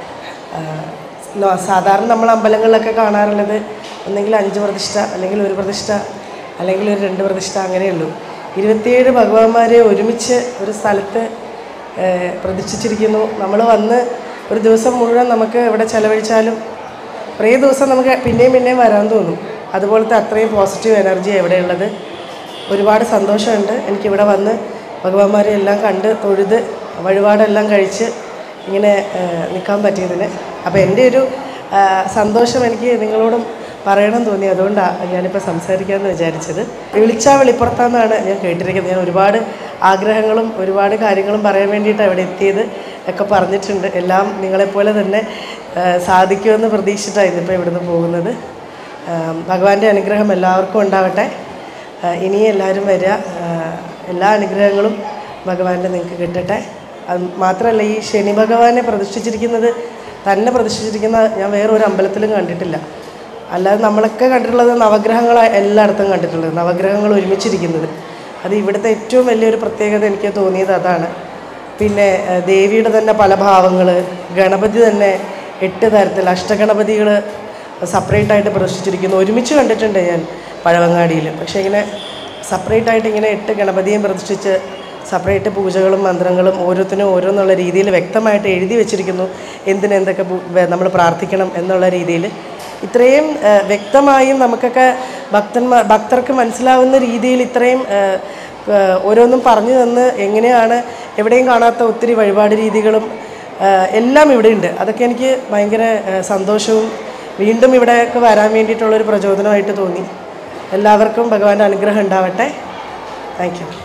സാധാരണ നമ്മൾ അമ്പലങ്ങളിലൊക്കെ കാണാറുള്ളത് ഒന്നെങ്കിൽ അഞ്ച് പ്രതിഷ്ഠ അല്ലെങ്കിൽ ഒരു പ്രതിഷ്ഠ അല്ലെങ്കിൽ ഒരു രണ്ട് പ്രതിഷ്ഠ അങ്ങനെയുള്ളൂ ഇരുപത്തിയേഴ് ഭഗവാന്മാരെ ഒരുമിച്ച് ഒരു സ്ഥലത്ത് ഏഹ്, പ്രതിഷ്ഠിച്ചിരിക്കുന്നു നമ്മൾ വന്ന് ഒരു ദിവസം മുഴുവൻ നമുക്ക് ഇവിടെ ചെലവഴിച്ചാലും കുറേ ദിവസം നമുക്ക് പിന്നെയും പിന്നെയും വരാൻ തോന്നും അതുപോലത്തെ അത്രയും പോസിറ്റീവ് എനർജി എവിടെയുള്ളത് ഒരുപാട് സന്തോഷമുണ്ട് എനിക്കിവിടെ വന്ന് ഭഗവാന്മാരെ എല്ലാം കണ്ട് തൊഴുത് വഴിപാടെല്ലാം കഴിച്ച് ഇങ്ങനെ നിൽക്കാൻ പറ്റിയതിന് അപ്പോൾ എൻ്റെ ഒരു ആ, സന്തോഷം എനിക്ക് നിങ്ങളോടും പറയണം തോന്നി അതുകൊണ്ടാണ് ഞാനിപ്പോൾ സംസാരിക്കാമെന്ന് വിചാരിച്ചത് വിളിച്ചാൽ വെളിപ്പുറത്താന്നാണ് ഞാൻ കേട്ടിരിക്കുന്നത് ഞാൻ ഒരുപാട് ആഗ്രഹങ്ങളും ഒരുപാട് കാര്യങ്ങളും പറയാൻ വേണ്ടിയിട്ടാണ് ഇവിടെ എത്തിയത് ഒക്കെ പറഞ്ഞിട്ടുണ്ട് എല്ലാം നിങ്ങളെപ്പോലെ തന്നെ ആ, സാധിക്കുമെന്ന് പ്രതീക്ഷിച്ചിട്ടാണ് ഇന്നിപ്പോൾ ഇവിടുന്ന് പോകുന്നത് ആ, ഭഗവാന്റെ അനുഗ്രഹം എല്ലാവർക്കും ഉണ്ടാവട്ടെ ആ, ഇനിയും എല്ലാവരും വരിക ആ, എല്ലാ അനുഗ്രഹങ്ങളും ഭഗവാന്റെ നിങ്ങൾക്ക് കിട്ടട്ടെ അത് മാത്രമല്ല ഈ ശനി ഭഗവാനെ പ്രതിഷ്ഠിച്ചിരിക്കുന്നത് തന്നെ പ്രതിഷ്ഠിച്ചിരിക്കുന്ന ഞാൻ വേറൊരു അമ്പലത്തിലും കണ്ടിട്ടില്ല അല്ലാതെ നമ്മളൊക്കെ കണ്ടിട്ടുള്ളത് നവഗ്രഹങ്ങൾ എല്ലായിടത്തും കണ്ടിട്ടുള്ളത് നവഗ്രഹങ്ങൾ ഒരുമിച്ചിരിക്കുന്നത് അത് ഇവിടുത്തെ ഏറ്റവും വലിയൊരു പ്രത്യേകത എനിക്ക് തോന്നിയത് അതാണ് പിന്നെ ആ, ദേവിയുടെ തന്നെ പല ഭാവങ്ങൾ ഗണപതി തന്നെ എട്ട് തരത്തിൽ അഷ്ടഗണപതികൾ സെപ്പറേറ്റ് ആയിട്ട് പ്രതിഷ്ഠിച്ചിരിക്കുന്നു ഒരുമിച്ച് കണ്ടിട്ടുണ്ട് ഞാൻ പഴവങ്ങാടിയിൽ പക്ഷേ ഇങ്ങനെ സെപ്പറേറ്റ് ആയിട്ട് ഇങ്ങനെ എട്ട് ഗണപതിയും പ്രതിഷ്ഠിച്ച് സെപ്പറേറ്റ് പൂജകളും മന്ത്രങ്ങളും ഓരോത്തിനും ഓരോന്നുള്ള രീതിയിൽ വ്യക്തമായിട്ട് എഴുതി വെച്ചിരിക്കുന്നു എന്തിന് എന്തൊക്കെ നമ്മൾ പ്രാർത്ഥിക്കണം എന്നുള്ള രീതിയിൽ ഇത്രയും ആ, വ്യക്തമായും നമുക്കൊക്കെ ഭക്തന്മാർ ഭക്തർക്ക് മനസ്സിലാവുന്ന രീതിയിൽ ഇത്രയും ആ, ആ, ഓരോന്നും പറഞ്ഞു തന്ന് എങ്ങനെയാണ് എവിടെയും കാണാത്ത ഒത്തിരി വഴിപാട് രീതികളും ആ, എല്ലാം ഇവിടെ ഉണ്ട് അതൊക്കെ എനിക്ക് ഭയങ്കര ആ, സന്തോഷവും വീണ്ടും ഇവിടെയൊക്കെ വരാൻ വേണ്ടിയിട്ടുള്ളൊരു പ്രചോദനമായിട്ട് തോന്നി എല്ലാവർക്കും ഭഗവാന്റെ അനുഗ്രഹം ഉണ്ടാവട്ടെ താങ്ക് യു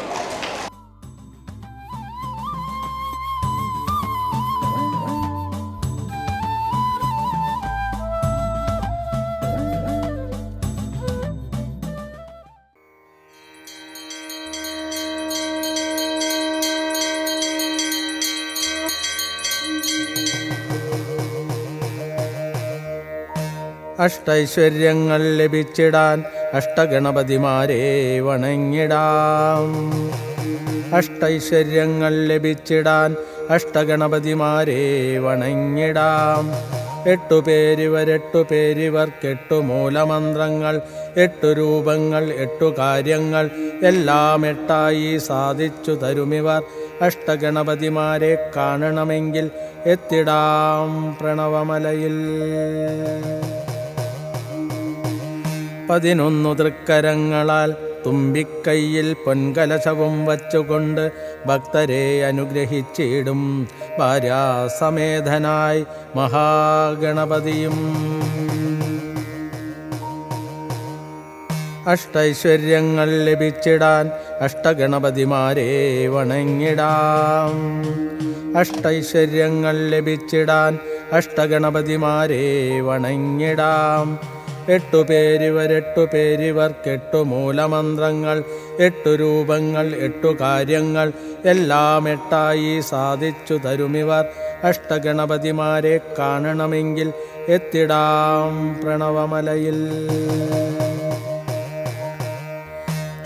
അഷ്ടൈശ്വര്യങ്ങൾ ലഭിച്ചിടാൻ അഷ്ടഗണപതിമാരെ വണങ്ങിടാം അഷ്ടൈശ്വര്യങ്ങൾ ലഭിച്ചിടാൻ അഷ്ടഗണപതിമാരെ വണങ്ങിടാം എട്ടു പേരിവർ എട്ടു പേരിവർക്കെട്ടു മൂലമന്ത്രങ്ങൾ എട്ടു രൂപങ്ങൾ എട്ടു കാര്യങ്ങൾ എല്ലാം എട്ടായി സാധിച്ചു തരുമിവർ അഷ്ടഗണപതിമാരെ കാണണമെങ്കിൽ എത്തിടാം പ്രണവമലയിൽ പതിനൊന്നു തൃക്കരങ്ങളാൽ തുമ്പിക്കൈയിൽ പൊൻകലശവും വച്ചുകൊണ്ട് ഭക്തരെ അനുഗ്രഹിച്ചിടും ഭാര്യാസമേതനായി മഹാഗണപതിയും അഷ്ടൈശ്വര്യങ്ങൾ ലഭിച്ചിടാൻ അഷ്ടഗണപതിമാരെ വണങ്ങിടാം അഷ്ടൈശ്വര്യങ്ങൾ ലഭിച്ചിടാൻ അഷ്ടഗണപതിമാരെ വണങ്ങിടാം എട്ടു പേരിവർ എട്ടു പേരിവർക്കെട്ടു മൂലമന്ത്രങ്ങൾ എട്ടു രൂപങ്ങൾ എട്ടു കാര്യങ്ങൾ എല്ലാം എട്ടായി സാധിച്ചു തരുമിവർ അഷ്ടഗണപതിമാരെ കാണണമെങ്കിൽ എത്തിടാം പ്രണവമലയിൽ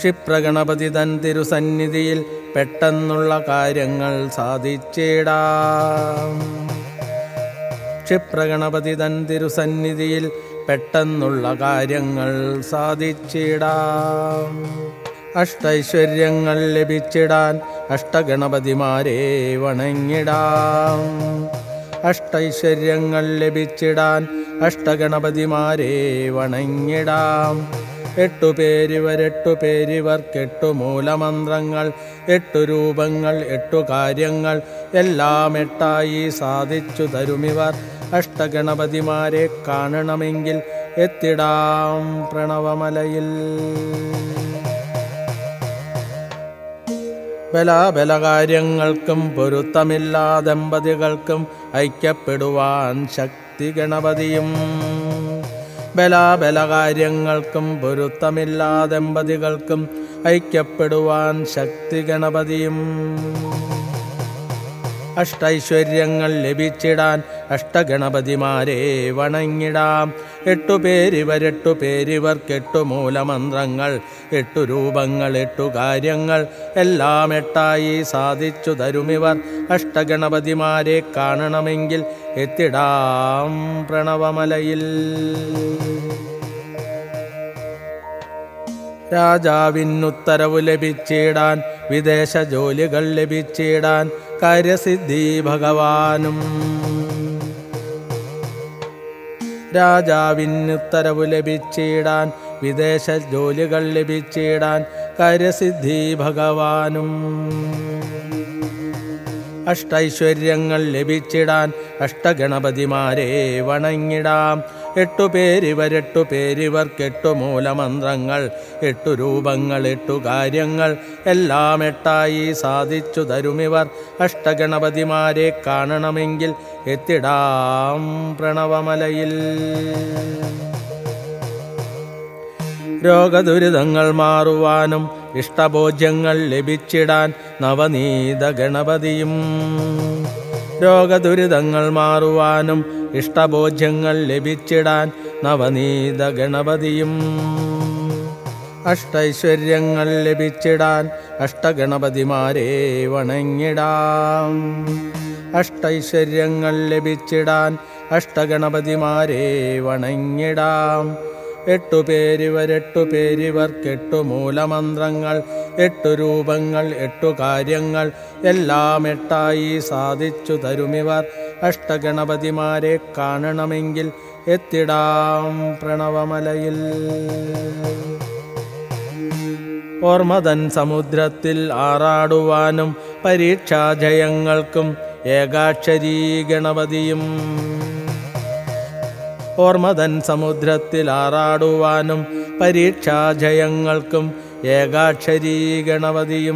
ക്ഷിപ്രഗണപതി തൻ തിരുസന്നിധിയിൽ പെട്ടെന്നുള്ള കാര്യങ്ങൾ സാധിച്ചിടാം ക്ഷിപ്രഗണപതി തൻ തിരുസന്നിധിയിൽ പെട്ടെന്നുള്ള കാര്യങ്ങൾ സാധിച്ചിടാം അഷ്ടൈശ്വര്യങ്ങൾ ലഭിച്ചിടാൻ അഷ്ടഗണപതിമാരെ വണങ്ങിടാം അഷ്ടൈശ്വര്യങ്ങൾ ലഭിച്ചിടാൻ അഷ്ടഗണപതിമാരെ വണങ്ങിടാം എട്ടു പേരിവർ എട്ടു പേരിവർക്ക് എട്ടു മൂലമന്ത്രങ്ങൾ എട്ടു രൂപങ്ങൾ എട്ടു കാര്യങ്ങൾ എല്ലാം എട്ടായി സാധിച്ചു തരുമിവർ അഷ്ടഗണപതിമാരെ കാണണമെങ്കിൽ എത്തിടാം പ്രണവമലയിൽ ബലാബലകാര്യങ്ങൾക്കും പൊരുത്തമില്ലാ ദമ്പതികൾക്കും ഐക്യപ്പെടുവാൻ ശക്തി ഗണപതിയും ബലാബലകാര്യങ്ങൾക്കും പൊരുത്തമില്ലാ ദമ്പതികൾക്കും ഐക്യപ്പെടുവാൻ ശക്തി ഗണപതിയും അഷ്ടൈശ്വര്യങ്ങൾ ലഭിച്ചിടാൻ അഷ്ടഗണപതിമാരെ വണങ്ങിടാം എട്ടു പേരിവരെട്ടു പേരിവർക്ക് എട്ടു മൂലമന്ത്രങ്ങൾ എട്ടു രൂപങ്ങൾ എട്ടു കാര്യങ്ങൾ എല്ലാം എട്ടായി സാധിച്ചു തരുമിവർ അഷ്ടഗണപതിമാരെ കാണണമെങ്കിൽ എത്തിടാം പ്രണവമലയിൽ രാജാവിനുത്തരവ് ലഭിച്ചിടാൻ വിദേശ ജോലികൾ ലഭിച്ചിടാൻ കാര്യസിദ്ധി ഭഗവാനും രാജാവിനുത്തരവ് ലഭിച്ചിടാൻ വിദേശ ജോലികൾ ലഭിച്ചിടാൻ കാര്യസിദ്ധി ഭഗവാനും അഷ്ടൈശ്വര്യങ്ങൾ ലഭിച്ചിടാൻ അഷ്ടഗണപതിമാരെ വണങ്ങിടാം എട്ടു പേരിവരെട്ടു പേരിവർക്ക് എട്ടു മൂലമന്ത്രങ്ങൾ എട്ടു രൂപങ്ങൾ എട്ടു കാര്യങ്ങൾ എല്ലാം എട്ടായി സാധിച്ചു തരുമിവർ അഷ്ടഗണപതിമാരെ കാണണമെങ്കിൽ എത്തിടാം പ്രണവമലയിൽ രോഗദുരിതങ്ങൾ മാറുവാനും ഇഷ്ടഭോജ്യങ്ങൾ ലഭിച്ചിടാൻ നവനീത ഗണപതിയും രോഗദുരിതങ്ങൾ മാറുവാനും ഇഷ്ടഭോജ്യങ്ങൾ ലഭിച്ചിടാൻ നവനീത ഗണപതിയും അഷ്ടൈശ്വര്യങ്ങൾ ലഭിച്ചിടാൻ അഷ്ടഗണപതിമാരെ വണങ്ങിടാം അഷ്ടൈശ്വര്യങ്ങൾ ലഭിച്ചിടാൻ അഷ്ടഗണപതിമാരെ വണങ്ങിടാം എട്ടു പേരിവരെട്ടു പേരിവർക്ക് എട്ടു മൂലമന്ത്രങ്ങൾ എട്ടു രൂപങ്ങൾ എട്ടു കാര്യങ്ങൾ എല്ലാം എട്ടായി സാധിച്ചു തരുമിവർ അഷ്ടഗണപതിമാരെ കാണണമെങ്കിൽ എത്തിടാം പ്രണവമലയിൽ ഓർമ്മതൻ സമുദ്രത്തിൽ ആറാടുവാനും പരീക്ഷാജയങ്ങൾക്കും ഏകാക്ഷരീ ഗണപതിയും ഓർമ്മതൻ സമുദ്രത്തിൽ ആറാടുവാനും പരീക്ഷാജയങ്ങൾക്കും ഏകാക്ഷരീ ഗണപതിയും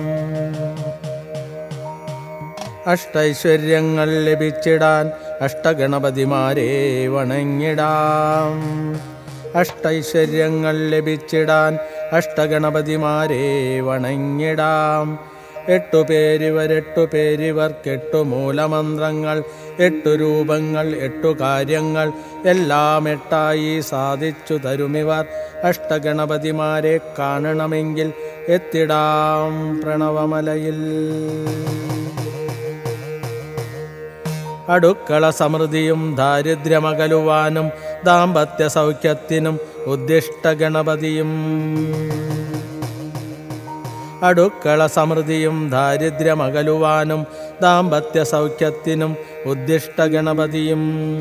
അഷ്ടൈശ്വര്യങ്ങൾ ലഭിച്ചിടാൻ അഷ്ടഗണപതിമാരെ വണങ്ങിടാം അഷ്ടൈശ്വര്യങ്ങൾ ലഭിച്ചിടാൻ അഷ്ടഗണപതിമാരെ വണങ്ങിടാം എട്ടു പേരിവരെട്ടു പേരിവർക്ക് എട്ടു മൂലമന്ത്രങ്ങൾ എട്ടു രൂപങ്ങൾ എട്ടു കാര്യങ്ങൾ എല്ലാം എട്ടായി സാധിച്ചു തരുമിവർ അഷ്ടഗണപതിമാരെ കാണണമെങ്കിൽ എത്തിടാം പ്രണവമലയിൽ അടുക്കള സമൃദ്ധിയും ദാരിദ്ര്യമകലുവാനും ദാമ്പത്യ സൗഖ്യത്തിനും ഉദ്ദിഷ്ട ഗണപതിയും അടുക്കള സമൃദ്ധിയും ദാരിദ്ര്യമകലുവാനും ദാമ്പത്യ സൗഖ്യത്തിനും ഉദ്ദിഷ്ട ഗണപതിയും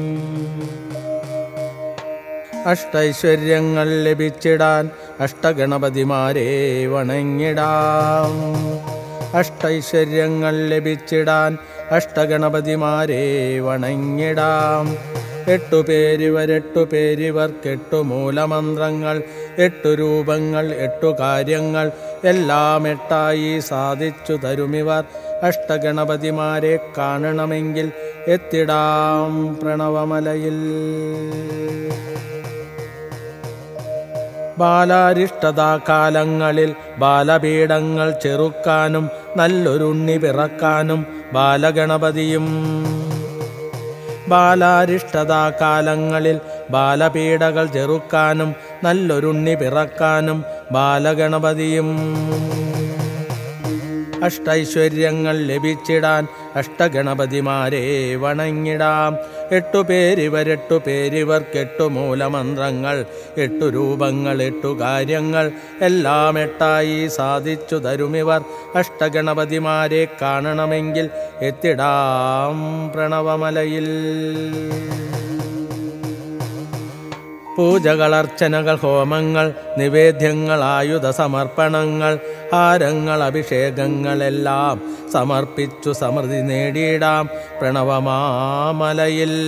അഷ്ടൈശ്വര്യങ്ങൾ ലഭിച്ചിടാൻ അഷ്ടഗണപതിമാരെ വണങ്ങിടാം അഷ്ടൈശ്വര്യങ്ങൾ ലഭിച്ചിടാൻ അഷ്ടഗണപതിമാരെ വണങ്ങിടാം എട്ടു പേരിവരെട്ടു പേരിവർക്ക് എട്ടു മൂലമന്ത്രങ്ങൾ എട്ടു രൂപങ്ങൾ എട്ടു കാര്യങ്ങൾ എല്ലാം എട്ടായി സാധിച്ചു തരുമിവർ അഷ്ടഗണപതിമാരെ കാണണമെങ്കിൽ എത്തിടാം പ്രണവമലയിൽ ബാലാരിഷ്ടതാകാലങ്ങളിൽ ബാലപീഠങ്ങൾ ചെറുക്കാനും നല്ലൊരുണ്ണി പിറക്കാനും ബാലഗണപതിയും ബാലാരിഷ്ടതാകാലങ്ങളിൽ ബാലപീഠകൾ ചെറുക്കാനും നല്ലൊരുണ്ണി പിറക്കാനും ബാലഗണപതിയും അഷ്ടൈശ്വര്യങ്ങൾ ലഭിച്ചിടാൻ അഷ്ടഗണപതിമാരെ വണങ്ങിടാം എട്ടു പേരിവരെട്ടു പേരിവർക്ക് എട്ടു മൂലമന്ത്രങ്ങൾ എട്ടു രൂപങ്ങൾ എട്ടു കാര്യങ്ങൾ എല്ലാം എട്ടായി സാധിച്ചു തരുമിവർ അഷ്ടഗണപതിമാരെ കാണണമെങ്കിൽ എത്തിടാം പ്രണവമലയിൽ പൂജകൾ അർച്ചനകൾ ഹോമങ്ങൾ നിവേദ്യങ്ങൾ ആയുധ സമർപ്പണങ്ങൾ ഹാരങ്ങൾ അഭിഷേകങ്ങളെല്ലാം സമർപ്പിച്ചു സമൃദ്ധി നേടിയിടാം പ്രണവമാമലയിൽ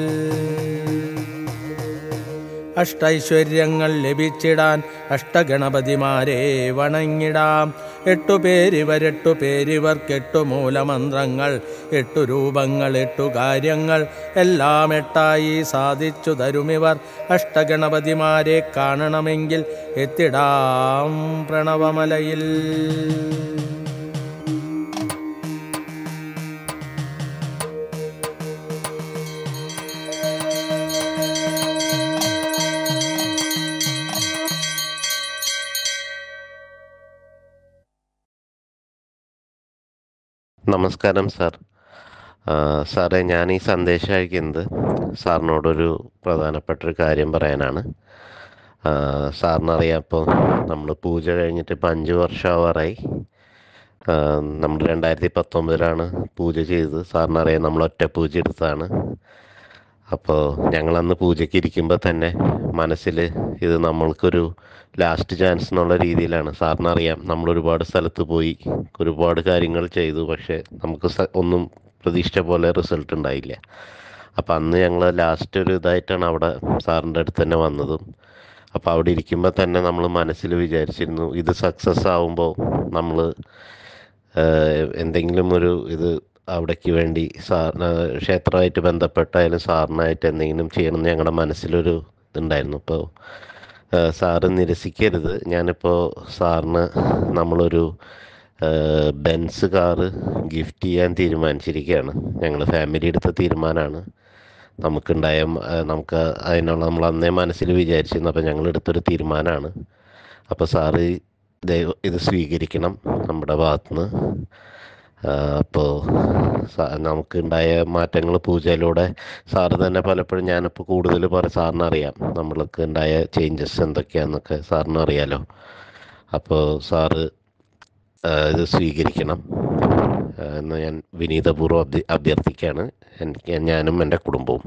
അഷ്ടൈശ്വര്യങ്ങൾ ലഭിച്ചിടാൻ അഷ്ടഗണപതിമാരെ വണങ്ങിടാം എട്ടു പേരിവരെട്ടു പേരിവർക്ക് എട്ടു മൂലമന്ത്രങ്ങൾ എട്ടു രൂപങ്ങൾ എട്ടു കാര്യങ്ങൾ എല്ലാം എട്ടായി സാധിച്ചു തരുമിവർ അഷ്ടഗണപതിമാരെ കാണണമെങ്കിൽ എത്തിടാം പ്രണവമലയിൽ നമസ്കാരം സാർ ആ, സാറേ ഞാൻ ഈ സന്ദേശം അയക്കുന്നത് സാറിനോടൊരു പ്രധാനപ്പെട്ട ഒരു കാര്യം പറയാനാണ് ആ, സാറിനറിയാം ഇപ്പോൾ നമ്മൾ പൂജ കഴിഞ്ഞിട്ട് ഇപ്പം അഞ്ച് വർഷമാവാറായി ആ, നമ്മൾ രണ്ടായിരത്തി പത്തൊമ്പതിലാണ് പൂജ ചെയ്തത് സാറിനറിയാം നമ്മൾ ഒറ്റ പൂജ എടുത്തതാണ് അപ്പോൾ ഞങ്ങളന്ന് പൂജയ്ക്ക് ഇരിക്കുമ്പോൾ തന്നെ മനസ്സിൽ ഇത് നമ്മൾക്കൊരു ലാസ്റ്റ് ചാൻസ് എന്നുള്ള രീതിയിലാണ് സാറിനറിയാം നമ്മൾ ഒരുപാട് സ്ഥലത്ത് പോയി ഒരുപാട് കാര്യങ്ങൾ ചെയ്തു പക്ഷേ നമുക്ക് സ- ഒന്നും പ്രതീക്ഷിച്ച പോലെ റിസൾട്ട് ഉണ്ടായില്ല അപ്പം അന്ന് ഞങ്ങൾ ലാസ്റ്റ് ഒരു ഇതായിട്ടാണ് അവിടെ സാറിൻ്റെ അടുത്ത് തന്നെ വന്നതും അപ്പോൾ അവിടെ ഇരിക്കുമ്പോൾ തന്നെ നമ്മൾ മനസ്സിൽ വിചാരിച്ചിരുന്നു ഇത് സക്സസ് ആവുമ്പോൾ നമ്മൾ എന്തെങ്കിലും ഒരു ഇത് അവിടേക്ക് വേണ്ടി സാർ ക്ഷേത്രമായിട്ട് ബന്ധപ്പെട്ടായാലും സാറിനായിട്ട് എന്തെങ്കിലും ചെയ്യണമെന്ന് ഞങ്ങളുടെ മനസ്സിലൊരു ഇതുണ്ടായിരുന്നു അപ്പോൾ സാറ് നിരസിക്കരുത് ഞാനിപ്പോൾ സാറിന് നമ്മളൊരു ഏഹ്, ബെൻസ് കാറ് ഗിഫ്റ്റ് ചെയ്യാൻ തീരുമാനിച്ചിരിക്കുകയാണ് ഞങ്ങൾ ഫാമിലി എടുത്ത തീരുമാനമാണ് നമുക്കുണ്ടായ മ- ഏഹ്, നമുക്ക് അതിനുള്ള നമ്മൾ അന്നേ മനസ്സിൽ വിചാരിച്ചിരുന്നു അപ്പോൾ ഞങ്ങൾ എടുത്തൊരു തീരുമാനമാണ് അപ്പോൾ സാറ് ദയവ് ഇത് സ്വീകരിക്കണം നമ്മുടെ ഭാഗത്തുനിന്ന് അപ്പോൾ നമുക്കുണ്ടായ മാറ്റങ്ങൾ പൂജയിലൂടെ സാറ് തന്നെ പലപ്പോഴും ഞാനിപ്പോൾ കൂടുതൽ പറ സാറിന് അറിയാം നമ്മൾക്ക് ഉണ്ടായ ചേഞ്ചസ് എന്തൊക്കെയാണെന്നൊക്കെ സാറിന് അറിയാലോ അപ്പോൾ സാറ് ആ, ഇത് സ്വീകരിക്കണം ആ, എന്ന് ഞാൻ വിനീതപൂർവ്വം അഭ്യ അഭ്യർത്ഥിക്കുകയാണ് എനിക്ക് ഞാനും എൻ്റെ കുടുംബവും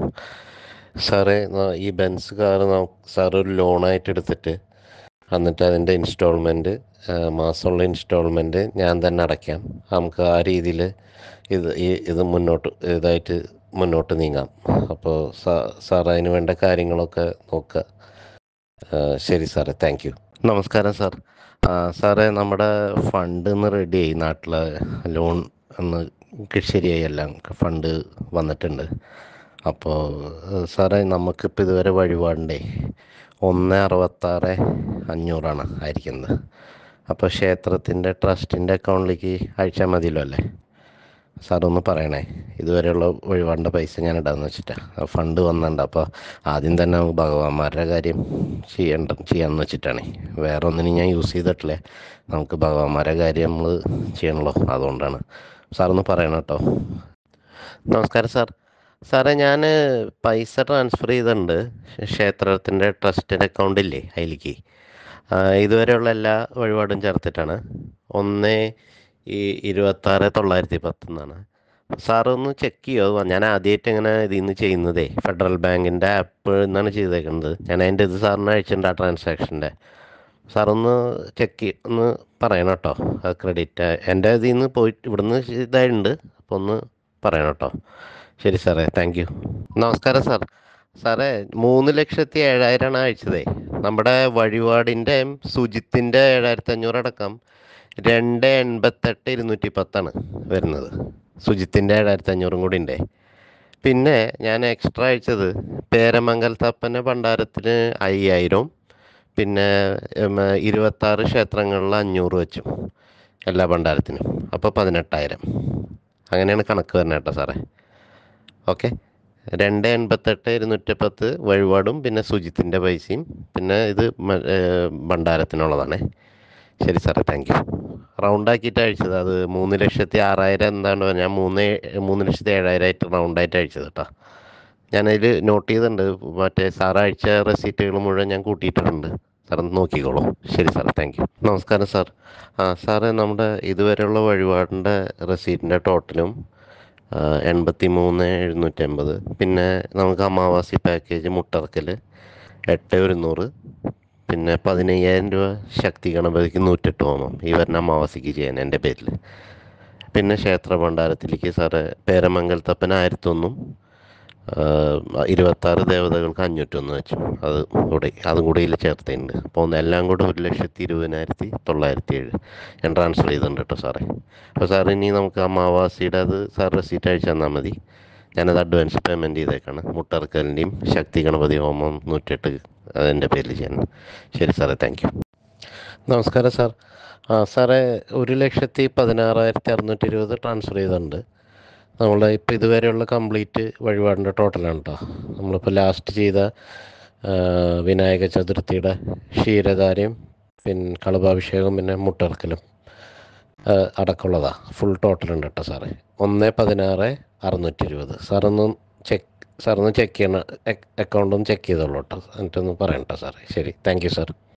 സാറേ ന- ഈ ബെൻസ് കാറ് സാർ ഒരു ലോണായിട്ട് എടുത്തിട്ട് എന്നിട്ട് അതിൻ്റെ ഇൻസ്റ്റാൾമെൻറ്റ് മാസമുള്ള ഇൻസ്റ്റാൾമെൻറ്റ് ഞാൻ തന്നെ അടയ്ക്കാം നമുക്ക് ആ രീതിയിൽ ഇത് ഈ ഇത് മുന്നോട്ട് ഇതായിട്ട് മുന്നോട്ട് നീങ്ങാം അപ്പോൾ സാർ അതിന് വേണ്ട കാര്യങ്ങളൊക്കെ നോക്കുക ആ, ശരി സാറേ താങ്ക് യു നമസ്കാരം സാർ ആ, സാറേ നമ്മുടെ ഫണ്ട് ഒന്ന് റെഡിയായി നാട്ടിലെ ലോൺ ഒന്ന് ശരിയായി എല്ലാം ഫണ്ട് വന്നിട്ടുണ്ട് അപ്പോൾ സാറേ നമുക്കിപ്പോൾ ഇതുവരെ വഴിപാടിൻ്റെ ഒന്ന് അറുപത്താറ് അഞ്ഞൂറാണ് ആയിരിക്കുന്നത് അപ്പോൾ ക്ഷേത്രത്തിൻ്റെ ട്രസ്റ്റിൻ്റെ അക്കൗണ്ടിലേക്ക് അയച്ചാൽ മതിയല്ലോ അല്ലേ സാർ ഒന്ന് പറയണേ ഇതുവരെയുള്ള വഴിപാടിൻ്റെ പൈസ ഞാൻ ഇടാമെന്ന് വെച്ചിട്ടാണ് ഫണ്ട് വന്നിട്ടുണ്ട് അപ്പോൾ ആദ്യം തന്നെ നമുക്ക് ഭഗവാന്മാരുടെ കാര്യം ചെയ്യണ്ട ചെയ്യാമെന്ന് വെച്ചിട്ടാണ് വേറെ ഒന്നിനും ഞാൻ യൂസ് ചെയ്തിട്ടില്ല നമുക്ക് ഭഗവാന്മാരുടെ കാര്യം നമ്മൾ ചെയ്യണല്ലോ അതുകൊണ്ടാണ് സാറൊന്ന് പറയണം കേട്ടോ നമസ്കാരം സാർ സാറേ ഞാൻ പൈസ ട്രാൻസ്ഫർ ചെയ്തിട്ടുണ്ട് ക്ഷേത്രത്തിൻ്റെ ട്രസ്റ്റിൻ്റെ അക്കൗണ്ടില്ലേ അതിലേക്ക് ആ, ഇതുവരെയുള്ള എല്ലാ വഴിപാടും ചേർത്തിട്ടാണ് ഒന്ന് ഈ ഇരുപത്താറ് തൊള്ളായിരത്തി പത്ത് എന്നാണ് സാർ ഒന്ന് ചെക്ക് ചെയ്യുമോ ഞാൻ ആദ്യമായിട്ട് ഇങ്ങനെ ഇതിൽ നിന്ന് ചെയ്യുന്നതേ ഫെഡറൽ ബാങ്കിൻ്റെ ആപ്പ് എന്നാണ് ചെയ്തേക്കുന്നത് ഞാൻ അതിൻ്റെ ഇത് സാറിന് അയച്ചിട്ടുണ്ട് ആ ട്രാൻസാക്ഷൻ്റെ സാർ ഒന്ന് ചെക്ക് ഒന്ന് പറയണം കേട്ടോ അത് ക്രെഡിറ്റ് എൻ്റെ ഇതിൽ നിന്ന് പോയിട്ട് ഇവിടുന്ന് ഇതായിട്ടുണ്ട് അപ്പോൾ ഒന്ന് പറയണം കേട്ടോ ശരി സാറേ താങ്ക് യു നമസ്കാരം സാർ സാറേ മൂന്ന് ലക്ഷത്തി ഏഴായിരമാണ് അയച്ചതേ നമ്മുടെ വഴിപാടിൻ്റെ സുജിത്തിൻ്റെ ഏഴായിരത്തി അഞ്ഞൂറ് അടക്കം രണ്ട് എൺപത്തെട്ട് ഇരുന്നൂറ്റി പത്താണ് വരുന്നത് സുജിത്തിൻ്റെ ഏഴായിരത്തി അഞ്ഞൂറും കൂടി ഉണ്ടേ പിന്നെ ഞാൻ എക്സ്ട്രാ അയച്ചത് പേരമംഗലത്തപ്പൻ്റെ ഭണ്ഡാരത്തിന് അയ്യായിരവും പിന്നെ ഉം, ഇരുപത്താറ് ക്ഷേത്രങ്ങളിൽ അഞ്ഞൂറ് വെച്ചും എല്ലാ ഭണ്ഡാരത്തിനും അപ്പോൾ പതിനെട്ടായിരം അങ്ങനെയാണ് കണക്ക് വരുന്നത് കേട്ടോ സാറേ ഓക്കെ രണ്ട് എൺപത്തെട്ട് ഇരുന്നൂറ്റിപ്പത്ത് വഴിപാടും പിന്നെ സുജിത്തിൻ്റെ പൈസയും പിന്നെ ഇത് മ- ഏഹ് ഭണ്ഡാരത്തിനുള്ളതാണേ ശരി സാറേ താങ്ക് യു റൗണ്ടാക്കിയിട്ട് അയച്ചത് അത് മൂന്ന് ലക്ഷത്തി ആറായിരം എന്താണ് പറഞ്ഞത് ഞാൻ മൂന്ന് മൂന്ന് ലക്ഷത്തി ഏഴായിരമായിട്ട് റൗണ്ടായിട്ട് അയച്ചത് കേട്ടോ ഞാനതിൽ നോട്ട് ചെയ്തിട്ടുണ്ട് മറ്റേ സാറ് അയച്ച റെസീറ്റുകൾ മുഴുവൻ ഞാൻ കൂട്ടിയിട്ടിട്ടുണ്ട് സാർ ഒന്ന് നോക്കിക്കോളൂ ശരി സാർ താങ്ക് യു നമസ്കാരം സാർ ആ സാറേ നമ്മുടെ ഇതുവരെയുള്ള വഴിപാടിൻ്റെ റെസീറ്റിൻ്റെ ടോട്ടലും എൺപത്തി മൂന്ന് എഴുന്നൂറ്റമ്പത് പിന്നെ നമുക്ക് അമാവാസി പാക്കേജ് മുട്ടറക്കൽ എട്ട് ഒരുന്നൂറ് പിന്നെ പതിനയ്യായിരം രൂപ ശക്തി ഗണപതിക്ക് നൂറ്റെട്ട് ഹോമം ഈ വരുന്ന അമാവാസിക്ക് ചെയ്യാൻ എൻ്റെ പേരിൽ പിന്നെ ക്ഷേത്ര ഭണ്ഡാരത്തിലേക്ക് സാറ് പേരമംഗലത്തപ്പൻ ആയിരത്തൊന്നും ഇരുപത്താറ് ദേവതകൾക്ക് അഞ്ഞൂറ്റൊന്ന് വെച്ചു അത് കൂടി അതും കൂടി ഇതിൽ ചേർത്തിട്ടുണ്ട് അപ്പോൾ ഒന്ന് എല്ലാം കൂടെ ഒരു ലക്ഷത്തി ഇരുപതിനായിരത്തി തൊള്ളായിരത്തി ഏഴ് ഞാൻ ട്രാൻസ്ഫർ ചെയ്തിട്ടുണ്ട് കേട്ടോ സാറേ അപ്പോൾ സാർ ഇനി നമുക്ക് അമാവാസിയുടെ അത് സാർ റെസീറ്റ് അയച്ചു തന്നാൽ മതി ഞാനത് അഡ്വാൻസ് പേയ്മെൻറ്റ് ചെയ്തേക്കാണ് മുട്ടറക്കലിൻ്റെയും ശക്തി ഗണപതി ഹോമം നൂറ്റെട്ട് അതിൻ്റെ പേരിൽ ചെയ്യാൻ ശരി സാറേ താങ്ക് യു നമസ്കാരം സാർ ആ സാറേ ഒരു ലക്ഷത്തി പതിനാറായിരത്തി അറുന്നൂറ്റി ഇരുപത് ട്രാൻസ്ഫർ ചെയ്തിട്ടുണ്ട് നമ്മളെ ഇപ്പോൾ ഇതുവരെയുള്ള കംപ്ലീറ്റ് വഴിപാടിൻ്റെ ടോട്ടലാണ് കേട്ടോ നമ്മളിപ്പോൾ ലാസ്റ്റ് ചെയ്ത ആ, വിനായക ചതുർത്ഥിയുടെ ക്ഷീരധാരയും പിന്നെ കളഭാഭിഷേകം പിന്നെ മുട്ടിറക്കലും ആ, അടക്കമുള്ളതാ ഫുൾ ടോട്ടൽ ഉണ്ട് കേട്ടോ സാറേ ഒന്ന് പതിനാറ് അറുന്നൂറ്റി ഇരുപത് സാറൊന്ന് ചെക്ക് സാറൊന്ന് ചെക്ക് ചെയ്യണം അക്കൗണ്ട് ഒന്ന് ചെക്ക് ചെയ്തോളൂ കേട്ടോ എന്നിട്ടൊന്ന് പറയണം കേട്ടോ സാറേ ശരി താങ്ക് യു സാർ